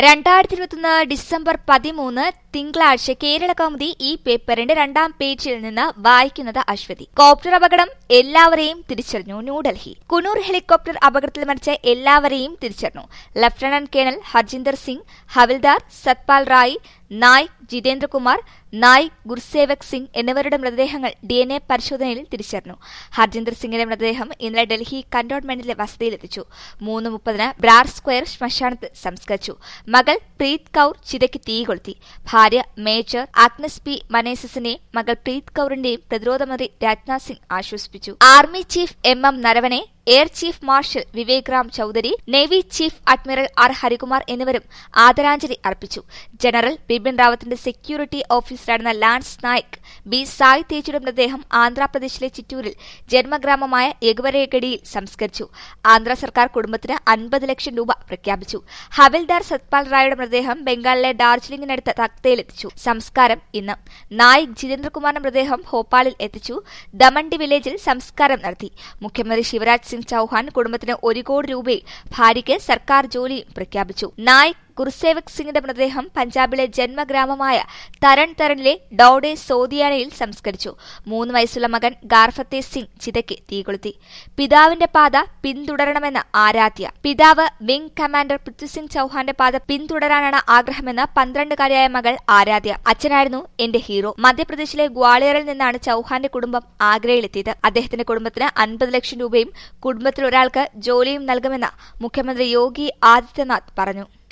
രണ്ടായിരത്തി ഇരുപത്തൊന്ന് ഡിസംബർ പതിമൂന്ന് തിങ്കളാഴ്ച കേരള കൗമുദി ഈ പേപ്പറിന്റെ രണ്ടാം പേജിൽ നിന്ന് വായിക്കുന്നത് അശ്വതി കോപ്റ്റർ അപകടം എല്ലാവരെയും തിരിച്ചറിഞ്ഞു ന്യൂഡൽഹി കുനൂർ ഹെലികോപ്റ്റർ അപകടത്തിൽ മരിച്ച എല്ലാവരെയും തിരിച്ചറിഞ്ഞു ലഫ്റ്റനന്റ് കേണൽ ഹർജിന്ദർ സിംഗ് ഹവിൽദാർ സത്പാൽ റായ് നായിക് ജിതേന്ദ്രകുമാർ നായിക് ഗുർസേവക് സിംഗ് എന്നിവരുടെ മൃതദേഹങ്ങൾ ഡി എൻ എ പരിശോധനയിൽ തിരിച്ചറിഞ്ഞു ഹർജിന്ദർ സിംഗിന്റെ മൃതദേഹം ഇന്നലെ ഡൽഹി കന്റോൺമെന്റിലെ വസതിയിലെത്തിച്ചു മൂന്ന് മുപ്പതിന് ബ്രാർ സ്ക്വയർ ശ്മശാനത്ത് സംസ്കരിച്ചു മകൾ പ്രീത് കൌർ ചിതയ്ക്ക് തീ കൊളുത്തി ഭാര്യ മേജർ ആഗ്നസ് പി മനേസസിനെയും മകൾ പ്രീത് കൌറിന്റെയും പ്രതിരോധ മന്ത്രി രാജ്നാഥ് സിംഗ് ആശ്വസിപ്പിച്ചു army chief M M Naravane air chief marshal Vivek Ram Chaudhari navy chief admiral R Harikumar എന്നിവരും ആദരാഞ്ജലി അർപ്പിച്ചു ജനറൽ ബിപിൻ റാവത്തിന്റെ സെക്യൂരിറ്റി ഓഫീസറായിരുന്ന ലാൻസ് നായിക് ബി സായ് തേജിയുടെ മൃതദേഹം ആന്ധ്രാപ്രദേശിലെ ചിറ്റൂരിൽ ജന്മഗ്രാമമായ യഗുവരേഗഡിയിൽ സംസ്കരിച്ചു ആന്ധ്ര സർക്കാർ കുടുംബത്തിന് അൻപത് ലക്ഷം രൂപ പ്രഖ്യാപിച്ചു ഹവിൽദാർ സത്പാൽ റായുടെ മൃതദേഹം ബംഗാളിലെ ഡാർജിലിംഗിനടുത്ത് തക്തയിലെത്തിച്ചു സംസ്കാരം ഇന്ന് നായിക് ജിതേന്ദ്രകുമാറിന്റെ മൃതദേഹം ഭോപ്പാലിൽ എത്തിച്ചു ദമണ്ടി വില്ലേജിൽ സംസ്കാരം നടത്തി മുഖ്യമന്ത്രി ശിവരാജ് സിംഗ് ചൌഹാൻ കുടുംബത്തിന് ഒരു കോടി രൂപയും ഭാര്യയ്ക്ക് സർക്കാർ ജോലിയും പ്രഖ്യാപിച്ചു നായിക് ഗുർസേവക് സിംഗിന്റെ മൃതദേഹം പഞ്ചാബിലെ ജന്മഗ്രാമമായ തരൺ തരണിലെ ഡൌഡെ സോദിയാനയിൽ സംസ്കരിച്ചു മൂന്ന് വയസ്സുള്ള മകൻ ഗാർഫത്തെ സിംഗ് ചിതയ്ക്ക് തീകൊളുത്തി പിതാവിന്റെ പാത പിന്തുടരണമെന്ന് ആരാധ്യ പിതാവ് വിംഗ് കമാൻഡർ പൃഥ്വിസിംഗ് ചൌഹാന്റെ പാത പിന്തുടരാനാണ് ആഗ്രഹമെന്ന് പന്ത്രണ്ടുകാരിയായ മകൾ ആരാധ്യ അച്ഛനായിരുന്നു എന്റെ ഹീറോ മധ്യപ്രദേശിലെ ഗ്വാളിയറിൽ നിന്നാണ് ചൌഹാന്റെ കുടുംബം ആഗ്രയിലെത്തിയത് അദ്ദേഹത്തിന്റെ കുടുംബത്തിന് അൻപത് ലക്ഷം രൂപയും കുടുംബത്തിൽ ഒരാൾക്ക് ജോലിയും നൽകുമെന്ന് മുഖ്യമന്ത്രി യോഗി ആദിത്യനാഥ് പറഞ്ഞു